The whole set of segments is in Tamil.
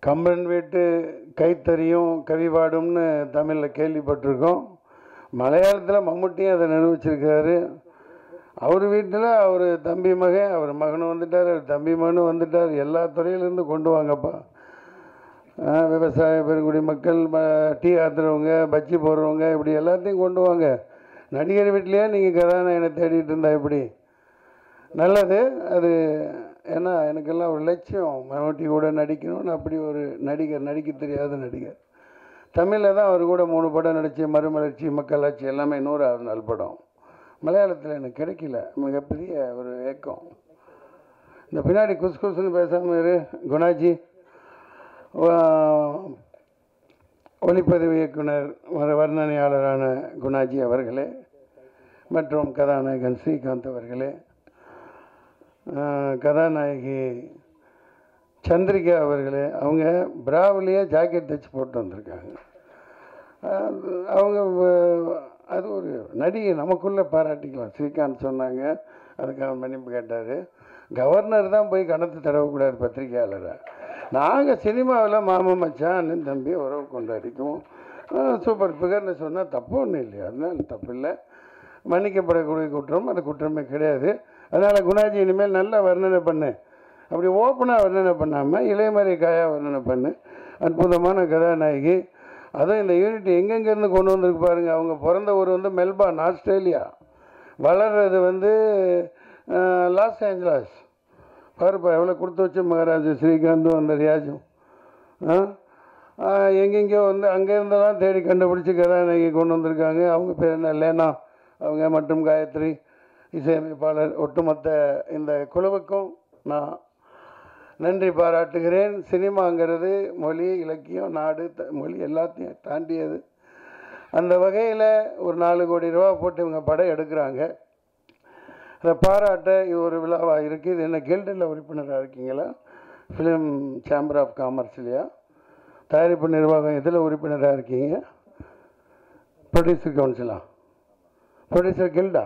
கம்பன் வீட்டு கைத்தறியும் கவிபாடும்னு தமிழில் கேள்விப்பட்டிருக்கோம் மலையாளத்தில் மம்முட்டியும் அதை நிரூபிச்சிருக்காரு அவர் வீட்டில் அவர் தம்பி மகன் அவர் மகனும் வந்துட்டார் அவர் தம்பி மகனும் வந்துட்டார் எல்லா துறையிலேருந்து கொண்டு வாங்கப்பா ஆ, விவசாய பெருங்குடி மக்கள் ம- டீ ஆத்துறவங்க பஜ்ஜி போடுறவங்க இப்படி எல்லாத்தையும் கொண்டு வாங்க நடிகர் வீட்லேயே நீங்கள் கதாநாயகனை தேடிட்டு இருந்தா எப்படி நல்லது அது ஏன்னா எனக்கெல்லாம் ஒரு லட்சியம் மம்முட்டி கூட நடிக்கணும்னு அப்படி ஒரு நடிகர் நடிக்க தெரியாத நடிகர் தமிழில் தான் அவர் கூட மூணு படம் நடித்து மறுமலர்ச்சி மக்களாட்சி எல்லாமே நூறாவது நாள் படம் மலையாளத்தில் எனக்கு கிடைக்கல மிகப்பெரிய ஒரு ஏக்கம் இந்த பின்னாடி குசு குசுன்னு பேசாமல் இரு குணாஜி வா- ஒளிப்பதிவு இயக்குனர் வர வர்ணனையாளரான குணாஜி அவர்களே மற்றும் கதாநாயகன் ஸ்ரீகாந்த் அவர்களே ஆஹ், கதாநாயகி சந்திரிகா அவர்களே அவங்க பிராவிலேயே ஜாக்கெட் தைச்சு போட்டு வந்திருக்காங்க அது- அவங்க வ- அது ஒரு நடிகை நமக்குள்ளே பாராட்டிக்கலாம் ஸ்ரீகாந்த் சொன்னாங்க அதுக்காக மன்னிப்பு கேட்டார் கவர்னர் தான் போய் கணத்து தடவக்கூடாது பத்திரிகையாளரை நாங்கள் சினிமாவில் மாமன் மச்சான் அண்ணன் தம்பி உறவு கொண்டாடிக்குவோம் ஆஹ், சூப்பர் ஃபிகர்னு சொன்னால் தப்பு ஒன்றும் இல்லையா அதனால தப்பு இல்லை மன்னிக்கப்படக்கூடிய குற்றம் அது குற்றமே கிடையாது அதனால் குணாஜி இனிமேல் நல்லா வர்ணனை பண்ணு அப்படி ஓப்பனாக வர்ணனை பண்ணாமல் இளையமறை காயா வர்ணனை பண்ணு அற்புதமான கதாநாயகி அதுவும் இந்த யூனிட் எங்கெங்கேருந்து கொண்டு வந்திருக்கு பாருங்க அவங்க பிறந்த ஊர் வந்து மெல்பார்ன் ஆஸ்திரேலியா வளர்றது வந்து அஹ், லாஸ் ஏஞ்சலாஸ் பாருப்பா எவ்வளோ கொடுத்து வச்ச மகாராஜா ஸ்ரீகாந்தும் அந்த ரியாஜும் ஆ ஆ, எங்கெங்கேயோ வந்து அங்கேருந்தெல்லாம் தேடி கண்டுபிடிச்சி கதாநாயகி கொண்டு வந்திருக்காங்க அவங்க பேர் என்ன லேனா அவங்க மற்றும் காயத்ரி இசையமைப்பாளர் ஒட்டுமொத்த இந்த குழுவுக்கும் நான் நன்றி பாராட்டுகிறேன் சினிமாங்கிறது மொழி இலக்கியம் நாடு த- மொழி எல்லாத்தையும் தாண்டியது அந்த வகையில் ஒரு நாலு கோடி ரூபா போட்டு இவங்க படம் எடுக்கிறாங்க அதை பாராட்ட இது ஒரு விழாவாக இருக்குது இது என்ன கில்டில் உறுப்பினராக இருக்கீங்களா ஃபிலிம் சேம்பர் ஆஃப் காமர்ஸ்லையா தயாரிப்பு நிர்வாகம் எதில் உறுப்பினராக இருக்கீங்க ப்ரொடியூசர் கவுன்சிலா ப்ரொடியூசர் கில்டா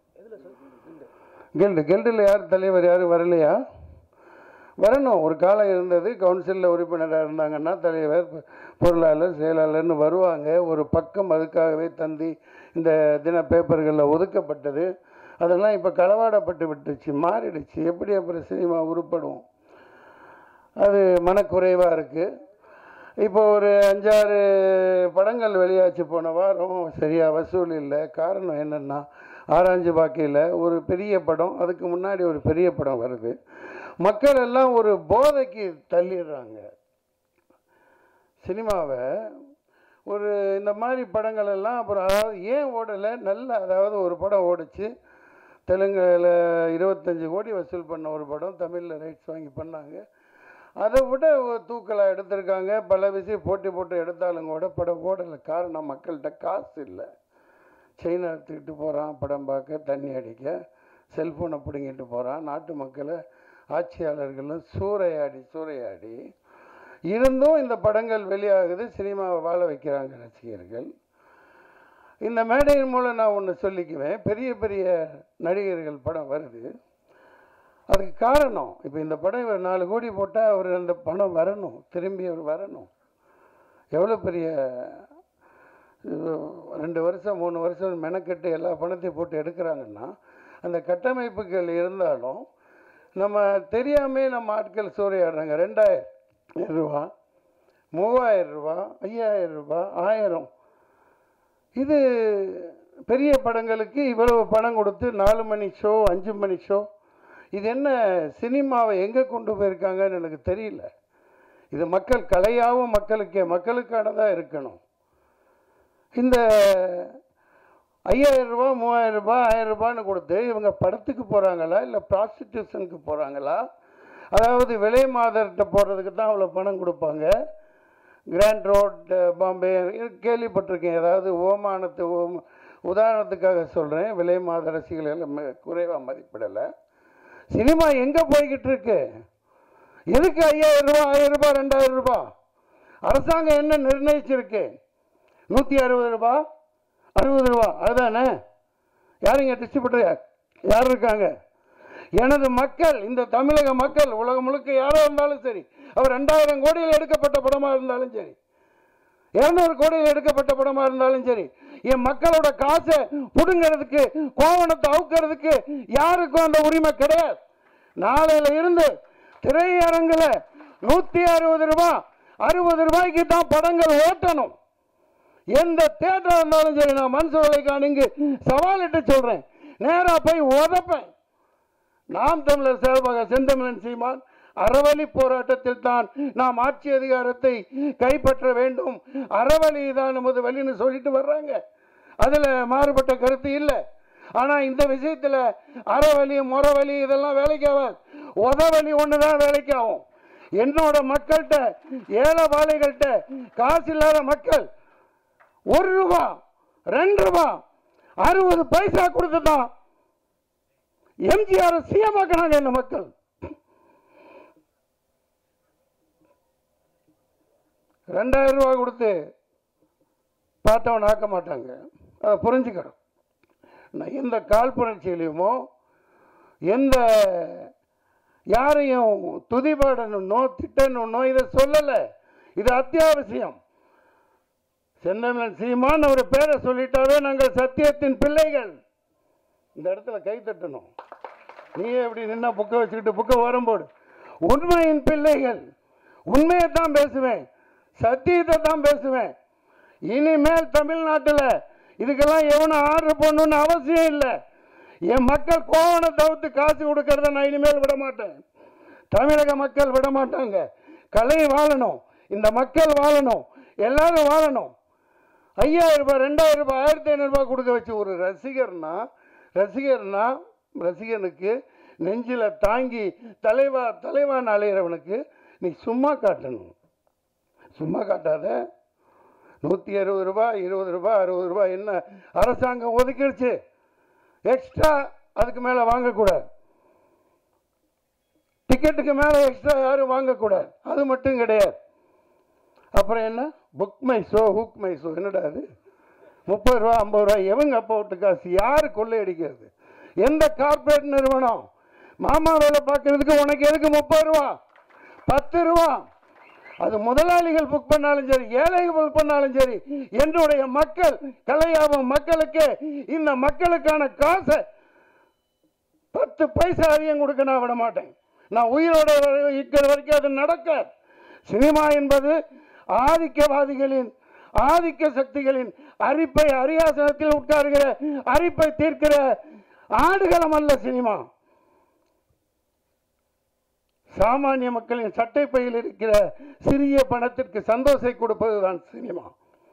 கில்டு கில்டில் யார் தலைவர் யாரும் வரலையா வரணும் ஒரு காலம் இருந்தது கவுன்சிலில் உறுப்பினராக இருந்தாங்கன்னா தலைவர் பொ- பொருளாளர் செயலாளர்னு வருவாங்க ஒரு பக்கம் அதுக்காகவே தந்தி இந்த தின பேப்பர்களில் ஒதுக்கப்பட்டது அதெல்லாம் இப்போ களவாடப்பட்டு விட்டுச்சு மாறிடுச்சு எப்படி அப்புறம் சினிமா உருப்படும் அது மனக்குறைவாக இருக்குது இப்போ ஒரு அஞ்சாறு படங்கள் வெளியாச்சு போன வாரம் சரியாக வசூல் இல்லை காரணம் என்னென்னா ஆராய்ஞ்சு பாக்கையில் ஒரு பெரிய படம் அதுக்கு முன்னாடி ஒரு பெரிய படம் வருது மக்கள் எல்லாம் ஒரு போதைக்கு தள்ளிடுறாங்க சினிமாவை ஒரு இந்த மாதிரி படங்கள் எல்லாம் அப்புறம் அதாவது ஏன் ஓடலை நல்ல அதாவது ஒரு படம் ஓடிச்சு தெலுங்கில் இருபத்தஞ்சி கோடி வசூல் பண்ண ஒரு படம் தமிழில் ரைட்ஸ் வாங்கி பண்ணாங்க அதை விட ஒரு தூக்கலா எடுத்திருக்காங்க பல விஷயம் போட்டி போட்டு எடுத்தாலும் கூட படம் ஓடலை காரணம் மக்கள்கிட்ட காசு இல்லை செயினை எடுத்துக்கிட்டு போகிறான் படம் பார்க்க தண்ணி அடிக்க செல்ஃபோனை பிடுங்கிட்டு போகிறான் நாட்டு மக்களை ஆட்சியாளர்களும் சூறையாடி சூறையாடி இருந்தும் இந்த படங்கள் வெளியாகுது சினிமாவை வாழ வைக்கிறாங்க ரசிகர்கள் இந்த மேடையின் மூலம் நான் ஒன்று சொல்லிக்குவேன் பெரிய பெரிய நடிகர்கள் படம் வருது அதுக்கு காரணம் இப்போ இந்த படம் இவர் நாலு கோடி போட்டால் அவர் அந்த பணம் வரணும் திரும்பி அவர் வரணும் எவ்வளோ பெரிய இது ரெண்டு வருஷம் மூணு வருஷம் மெனக்கெட்டு எல்லா பணத்தையும் போட்டு எடுக்கிறாங்கன்னா அந்த கட்டமைப்புகள் இருந்தாலும் நம்ம தெரியாமே நம்ம ஆட்கள் சூறையாடுறாங்க ரெண்டாயிரம் ரூபா மூவாயிரம் ரூபா ஐயாயிரம் ரூபா ஆயிரம் இது பெரிய படங்களுக்கு இவ்வளவு பணம் கொடுத்து நாலு மணி ஷோ அஞ்சு மணி ஷோ இது என்ன சினிமாவை எங்கே கொண்டு போயிருக்காங்கன்னு எனக்கு தெரியல இது மக்கள் கலையாகவும் மக்களுக்கே மக்களுக்கானதாக இருக்கணும் இந்த ஐயாயிரம் ரூபா மூவாயிரம் ரூபாய் ஆயிரம் ரூபான்னு கொடுத்து இவங்க படத்துக்கு போகிறாங்களா இல்லை ப்ராஸ்டிடியூஷனுக்கு போகிறாங்களா அதாவது விலை மாதர்கிட்ட போடுறதுக்கு தான் அவ்வளோ பணம் கொடுப்பாங்க கிராண்ட் ரோட் பாம்பே இது கேள்விப்பட்டிருக்கேன் ஏதாவது ஓமானத்து ஓம் உதாரணத்துக்காக சொல்கிறேன் விலை மாத ரசிகர்கள் குறைவாக மதிப்பிடலை சினிமா எங்கே போய்கிட்டு இருக்கு எதுக்கு ஐயாயிரம் ரூபா ஆயிரம் ரூபாய் ரெண்டாயிரம் ரூபாய் அரசாங்கம் என்ன நிர்ணயிச்சிருக்கு நூற்றி அறுபது ரூபா அறுபது ரூபா அதுதானே யாருங்க டிஸ்ட்ரிபியூட்டர் யார் இருக்காங்க எனது மக்கள் இந்த தமிழக மக்கள் உலகம் முழுக்க யாரோ இருந்தாலும் சரி அவர் ரெண்டாயிரம் கோடியில் எடுக்கப்பட்ட படமாக இருந்தாலும் சரி இருநூறு கோடியில் எடுக்கப்பட்ட படமாக இருந்தாலும் சரி என் மக்களோட காசை புடுங்கிறதுக்கு கோவணத்தை அவுக்கிறதுக்கு யாருக்கும் அந்த உரிமை கிடையாது நாளையில இருந்து திரையரங்கில் நூற்றி அறுபது ரூபாய் அறுபது ரூபாய்க்கு தான் படங்கள் ஓட்டணும் எந்த தேட்டர் இருந்தாலும் சரி நான் மன்சூர் இங்கு சவாலிட்டு சொல்றேன் நேரா போய் உதப்பேன் நாம் தமிழர் சார்பாக செந்தமிழன் சீமான் அறவழி போராட்டத்தில் தான் நாம் ஆட்சி அதிகாரத்தை கைப்பற்ற வேண்டும் அறவழி தான் நமது வழின்னு சொல்லிட்டு வர்றாங்க அதுல மாறுபட்ட கருத்து இல்லை ஆனா இந்த விஷயத்துல அறவழி முறவழி இதெல்லாம் வேலைக்கு ஆகாது உதவழி ஒண்ணுதான் வேலைக்கு ஆகும் என்னோட மக்கள்கிட்ட ஏழை வாழைகள்கிட்ட காசு இல்லாத மக்கள் ஒரு ரூபா ரெண்டு ரூபா அறுபது பைசா கொடுத்து தான் எம்ஜிஆர் சிஎம் ஆக்கினாங்க இந்த மக்கள் ரெண்டாயிரம் ரூபா கொடுத்து பார்த்தவன் ஆக்க மாட்டாங்க அதை புரிஞ்சுக்கணும் நான் எந்த காழ்ப்புணர்ச்சியிலையுமோ எந்த யாரையும் துதிபாடணுன்னோ திட்டணுன்னோ இதை சொல்லலை இது அத்தியாவசியம் செந்தமிழன் சீமான் அவர் பேரை சொல்லிட்டாவே நாங்கள் சத்தியத்தின் பிள்ளைகள் இந்த இடத்துல கை தட்டணும் நீயே இப்படி நின்னா புக்கை வச்சுக்கிட்டு புக்கை ஓரம் போடு உண்மையின் பிள்ளைகள் உண்மையை தான் பேசுவேன் சத்தியத்தை தான் பேசுவேன் இனிமேல் தமிழ்நாட்டில் இதுக்கெல்லாம் எவனும் ஆர்டர் பண்ணணும்னு அவசியம் இல்லை என் மக்கள் கோவண தவிர்த்து காசு கொடுக்கறத நான் இனிமேல் விட மாட்டேன் தமிழக மக்கள் விட மாட்டாங்க கலை வாழணும் இந்த மக்கள் வாழணும் எல்லாரும் வாழணும் ஐயாயிரம் ரூபாய் ரெண்டாயிரம் ரூபாய் ஆயிரத்தி ஐநூறுரூபா கொடுக்க வச்சு ஒரு ரசிகர்னா ரசிகர்னா ரசிகனுக்கு நெஞ்சில் தாங்கி தலைவா தலைவான் அலையிறவனுக்கு நீ சும்மா காட்டணும் சும்மா காட்டாத நூற்றி அறுபது ரூபாய் இருபது ரூபாய் அறுபது ரூபாய் என்ன அரசாங்கம் ஒதுக்கிடுச்சு எக்ஸ்ட்ரா அதுக்கு மேலே வாங்கக்கூடாது டிக்கெட்டுக்கு மேலே எக்ஸ்ட்ரா யாரும் வாங்கக்கூடாது அது மட்டும் கிடையாது அப்புறம் என்ன book my show hook my show என்னடா அது முப்பது ரூபா ஐம்பது ரூபா எவங்க அப்பா விட்டு காசு யார் கொள்ளையடிக்கிறது எந்த கார்ப்பரேட் நிறுவனம் மாமா வேலை பார்க்கறதுக்கு உனக்கு எதுக்கு முப்பது ரூபா பத்து ரூபா அது முதலாளிகள் புக் பண்ணாலும் சரி ஏழைகள் புக் பண்ணாலும் சரி என்னுடைய மக்கள் கலையாபம் மக்களுக்கு இந்த மக்களுக்கான காசை பத்து பைசா அதிகம் கொடுக்க நான் விட மாட்டேன் நான் உயிரோட வரை- இருக்கிற வரைக்கும் அது நடக்காது சினிமா என்பது ஆதிக்கவாதிகளின் ஆதிக்க சக்திகளின் அரிப்பை அரியாசனத்தில் உட்காருகிற அரிப்பை தீர்க்கிற ஆடுகளம் அல்ல சினிமா சாமானிய மக்களின் சட்டைப்பையில் இருக்கிற சிறிய பணத்திற்கு சந்தோஷத்தை கொடுப்பதுதான் சினிமா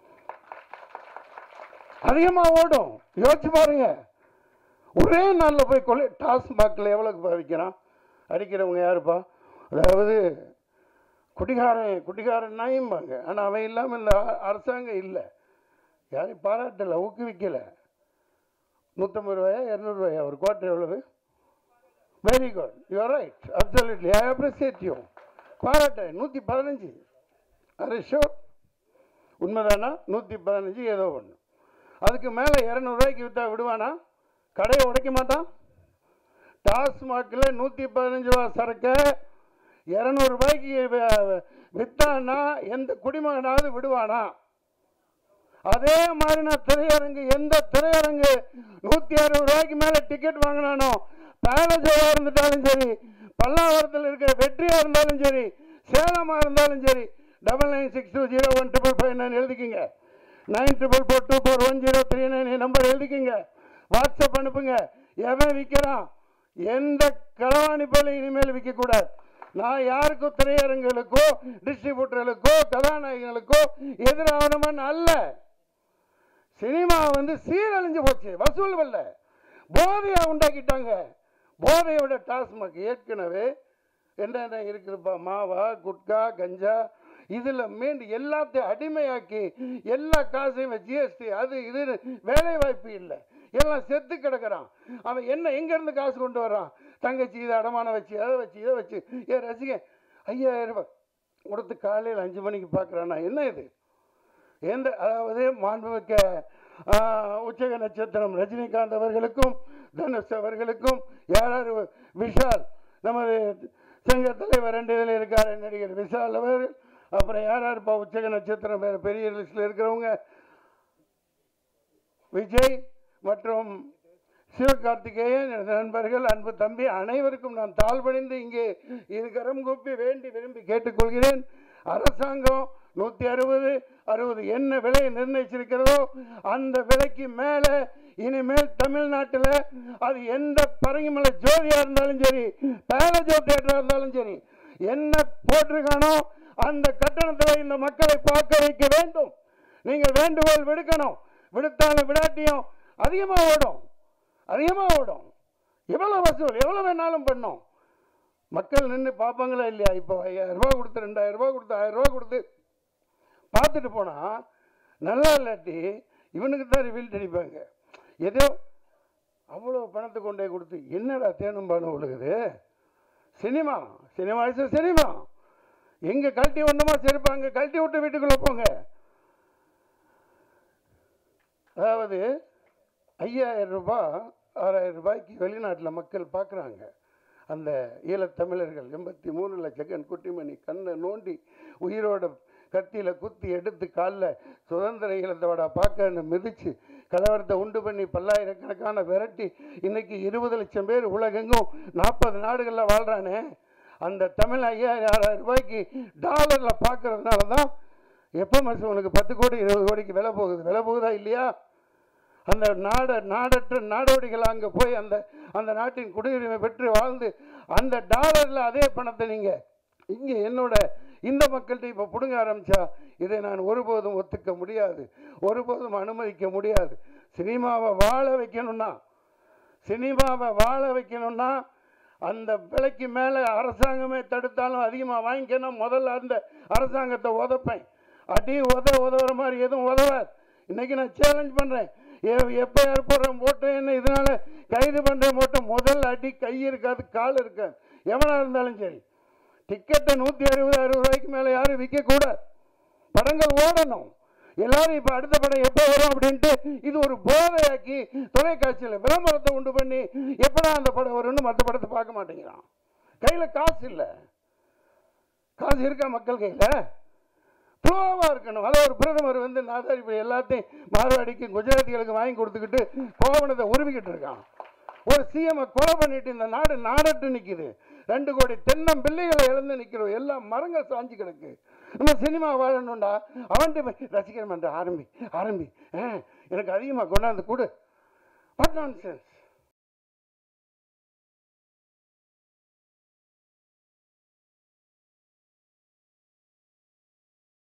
அதிகமா ஓடும் யோசிச்சு பாருங்க ஒரே நாள்ல போய் கொலை டாஸ்மாக்ல எவ்வளவுக்கு விற்கிறான் அடிக்கிறவங்க யாருப்பா அதாவது குடிகாரன் குடிகாரன் நாயும்பாங்க ஆனால் அவன் இல்லாமல் இந்த அ- அரசாங்கம் இல்லை யாரையும் பாராட்டலை ஊக்குவிக்கலை நூற்றம்பது ரூபாயா இரநூறுவாயா ஒரு குவார்டர் எவ்வளவு very good you're right absolutely I appreciate you பாராட்டேன் நூற்றி பதினஞ்சு அது ஷோர் உண்மைதானா நூற்றி பதினஞ்சு ஏதோ ஒன்று அதுக்கு மேலே இரநூறுவாய்க்கு விற்றா விடுவானா கடையை உடைக்க மாட்டான் டாஸ்மாகில் நூற்றி பதினஞ்சு ரூபா சரக்கை இரநூறுபாய்க்கு விற்றான்னா எந்த குடிமகனாவது விடுவானா அதே மாதிரி நான் திரையரங்கு எந்த திரையரங்கு நூற்றி அறுபது ரூபாய்க்கு மேலே டிக்கெட் வாங்கினானோ பேலஸாக இருந்துட்டாலும் சரி பல்லாவரத்தில் இருக்கிற வெற்றியாக இருந்தாலும் சரி சேலமாக இருந்தாலும் சரி double nine six two zero one triple five nine எழுதிக்கிங்க nine triple four two four one zero three nine number எழுதிக்கிங்க வாட்ஸ்அப் அனுப்புங்க எவன் விற்கிறான் எந்த களவாணி போல இனிமேல் விற்கக்கூடாது நான் யாருக்கும் திரையரங்குகளுக்கோ டிஸ்ட்ரிபியூட்டர்களுக்கோ கதாநாயகர்களுக்கோ எதிரானவன் அல்ல சினிமா வந்து சீரழிஞ்சு போச்சு வசூல் வரல போதையா உண்டாக்கிட்டாங்க போதையோட டாஸ்மாக் ஏற்கனவே என்னென்ன இருக்குதுப்பா மாவா குட்கா கஞ்சா இதில் மீண்டு எல்லாத்தையும் அடிமையாக்கி எல்லா காசையும் ஜிஎஸ்டி அது இது வேலை வாய்ப்பு இல்லை எல்லாம் செத்து கிடக்குறான் அவன் என்ன எங்கேருந்து காசு கொண்டு வர்றான் தங்கச்சி இதை அடமானம் வச்சு அதை வச்சு இதை வச்சு ஏன் ரசிகன் ஐயாயிரம் ரூபாய் கொடுத்து காலையில் அஞ்சு மணிக்கு பார்க்குறானா என்ன இது எந்த அதாவது மாண்புமிக்க ஆ, உச்சக நட்சத்திரம் ரஜினிகாந்த் அவர்களுக்கும் தனுஷ் அவர்களுக்கும் யார் யார் விஷால் நமது சங்க தலைவர் ரெண்டு இதில் இருக்காரு நடிகர் விஷால் அவர் அப்புறம் யார் யார் இப்போ உச்சக நட்சத்திரம் வேறு பெரிய லிஸ்ட்டில் இருக்கிறவங்க விஜய் மற்றும் சிவகார்த்திகேயன் எனது நண்பர்கள் அன்பு தம்பி அனைவருக்கும் நான் தாழ்வடைந்து இங்கே இரு கரம் கூப்பி வேண்டி விரும்பி கேட்டுக்கொள்கிறேன் அரசாங்கம் நூற்றி அறுபது அறுபது என்ன விலை நிர்ணயிச்சிருக்கிறதோ அந்த விலைக்கு மேலே இனிமேல் தமிழ்நாட்டில் அது எந்த பரங்கிமலை ஜோதியாக இருந்தாலும் சரி பேலஜோ தேட்டராக இருந்தாலும் சரி என்ன போட்டிருக்கானோ அந்த கட்டணத்தில் இந்த மக்களை பார்க்க வைக்க வேண்டும் நீங்கள் வேண்டுகோள் விடுக்கணும் விடுத்தாலும் விடாட்டியும் அதிகமாக ஓடும் அதிகமாக ஓடும் எவ்வளோ வசூல் எவ்வளோ வேணாலும் பண்ணும் மக்கள் நின்று பார்ப்பாங்களா இல்லையா இப்போ ஐயாயிரம் ரூபாய் கொடுத்து ரெண்டாயிரம் ரூபாய் கொடுத்து ஆயிரம் ரூபாய் கொடுத்து பார்த்துட்டு போனால் நல்லா இல்லாட்டி இவனுக்கு தான் ரிவீல் அடிப்பாங்க ஏதோ அவ்வளோ பணத்தை கொண்டே கொடுத்து என்னடா தேனும்பானு விழுகுது சினிமா சினிமா இஸ் சினிமா எங்கே கழட்டி வந்தோமோ செருப்பாங்க கழட்டி விட்டு வீட்டுக்குள்ளே போங்க அதாவது ஐயாயிரம் ரூபாய் ஆறாயிரம் ரூபாய்க்கு வெளிநாட்டில் மக்கள் பார்க்குறாங்க அந்த ஈழத்தமிழர்கள் எண்பத்தி மூணு லட்சக்கன் குட்டிமணி கண்ணை நோண்டி உயிரோட கத்தியில் குத்தி எடுத்து காலில் சுதந்திர ஈழத்தோட பார்க்கன்னு மிதித்து கலவரத்தை உண்டு பண்ணி பல்லாயிரக்கணக்கான விரட்டி இன்னைக்கு இருபது லட்சம் பேர் உலகெங்கும் நாற்பது நாடுகளில் வாழ்கிறானே அந்த தமிழ் ஐயாயிரம் ஆறாயிரம் ரூபாய்க்கு டாலரில் பார்க்கறதுனால தான் எப்போ மனுஷன் உனக்கு பத்து கோடி இருபது கோடிக்கு விலை போகுது விலை போகுதா இல்லையா அந்த நாட நாடற்ற நாடோடிகள் அங்கே போய் அந்த அந்த நாட்டின் குடியுரிமை பெற்று வாழ்ந்து அந்த டாலரில் அதே பணத்தை நீங்கள் இங்கே என்னோட இந்த மக்கள்கிட்ட இப்போ பிடுங்க ஆரம்பித்தா இதை நான் ஒருபோதும் ஒத்துக்க முடியாது ஒருபோதும் அனுமதிக்க முடியாது சினிமாவை வாழ வைக்கணும்னா சினிமாவை வாழ வைக்கணும்னா அந்த விலைக்கு மேலே அரசாங்கமே தடுத்தாலும் அதிகமாக வாங்கிக்கணும் முதல்ல அந்த அரசாங்கத்தை உதப்பேன் அடி உத உதவுற மாதிரி எதுவும் உதவாது இன்னைக்கு நான் சேலஞ்ச் பண்ணுறேன் எப்பயார் போடுறேன் போட்டு என்ன இதனால கைது பண்ணுறேன் போட்டு முதல் அடி கை இருக்காது கால் இருக்காது எவனா இருந்தாலும் சரி டிக்கெட்டை நூற்றி அறுபது அறுபது ரூபாய்க்கு மேலே யாரும் விற்கக்கூடாது படங்கள் ஓடணும் எல்லாரும் இப்போ அடுத்த படம் எப்போ வரும் அப்படின்ட்டு இது ஒரு போதையாக்கி தொலைக்காட்சியில் விளம்பரத்தை உண்டு பண்ணி எப்படா அந்த படம் வரும்னு மற்ற படத்தை பார்க்க மாட்டேங்கிறான் கையில் காசு இல்லை காசு இருக்கா மக்கள் கையில் ஃப்ளோவாக இருக்கணும் அதாவது ஒரு பிரதமர் வந்து நாதாரி இப்படி எல்லாத்தையும் மார்வாடிக்கு குஜராத்திகளுக்கு வாங்கி கொடுத்துக்கிட்டு கோவணத்தை உருவிக்கிட்டு இருக்கான் ஒரு சிஎம் கொலை பண்ணிட்டு இந்த நாடு நாடட்டு நிற்குது ரெண்டு கோடி தென்னம் பிள்ளைகளை இழந்து நிற்கிறோம் எல்லாம் மரங்கள் சாஞ்சு கிடக்கு நம்ம சினிமா வாழணும்டா அவன்கிட்ட போய் ரசிகர் மன்ற ஆரம்பி ஆரம்பி ஆ, எனக்கு அதிகமாக கொண்டாந்து கொடு வாட் நான் சென்ஸ்